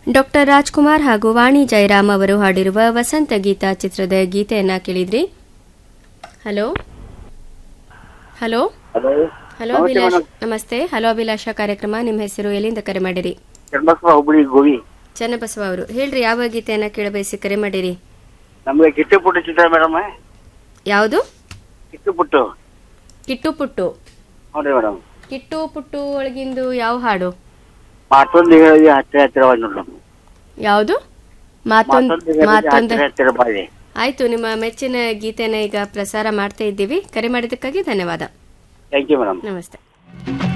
Doctor Rajkumar ಹಾಗೂ ವಾಣಿ ಜಯರಾಮ್ ಅವರು ಹಾಡಿರುವ ವಸಂತ ಗೀತ ಚಿತ್ರದ ಗೀತೆಯನ್ನ ಕೇಳಿದ್ರಿ ಹಲೋ ಹಲೋ ಹಲೋ ಹಲೋ ನಮಸ್ತೆ ಅಭಿಲಾಷ್ ಮೇಡಮ್. ನಮಸ್ತೆ ಹಲೋ ಅಭಿಲಾಷ ಕಾರ್ಯಕ್ರಮ ನಿಮ್ಮ ಹೆಸರು ಎಲ್ಲಿಂದ ಕರೆ ಮಾಡಿರಿ ಚನ್ನಬಸವ ಹುಬ್ಬಳ್ಳಿ ಗೋವಿ ಚನ್ನಬಸವ ಅವರು ಹೇಳ್ರಿ ಯಾವ ಗೀತೆಯನ್ನ ಕೇಳಬಯಸಿ ಕರೆ ಮಾಡಿರಿ ನಮ್ಗೆ ಕಿಟ್ಟು ಪುಟ್ಟು ಚಿತ್ರ ಮೇಡಮ್ ಯಾವುದು ಕಿಟ್ಟು ಪುಟ್ಟು ಕಿಟ್ಟು ಪುಟ್ಟು ನೋಡ್ರಿ ಮೇಡಮ್ ಕಿಟ್ಟು ಪುಟ್ಟು ಒಳಗಿಂದು ಯಾವ ಹಾಡು ಮತ್ತೊಂದು ಹೇಳಿ ಹತ್ತಿರ ಹತ್ತಿರವಾಗಿ ನೋಡ್ರಿ ಯಾವುದು ಮಾತೊಂದು ಮತ್ತೊಂದು ಹೇಳಿ ಮಾತೊಂದು ಹತ್ತಿರ ಹತ್ತಿರ ಬಾಯಿ ಆಯ್ತು ನಿಮ್ಮ ಮೆಚ್ಚಿನ ಗೀತೆನ ಈಗ ಪ್ರಸಾರ ಮಾಡ್ತಾ ಇದ್ದೀವಿ ಕರೆ ಮಾಡಿದ್ದಕ್ಕಾಗಿ ಧನ್ಯವಾದ ಥ್ಯಾಂಕ್ ಯು ಮೇಡಮ್ ನಮಸ್ತೆ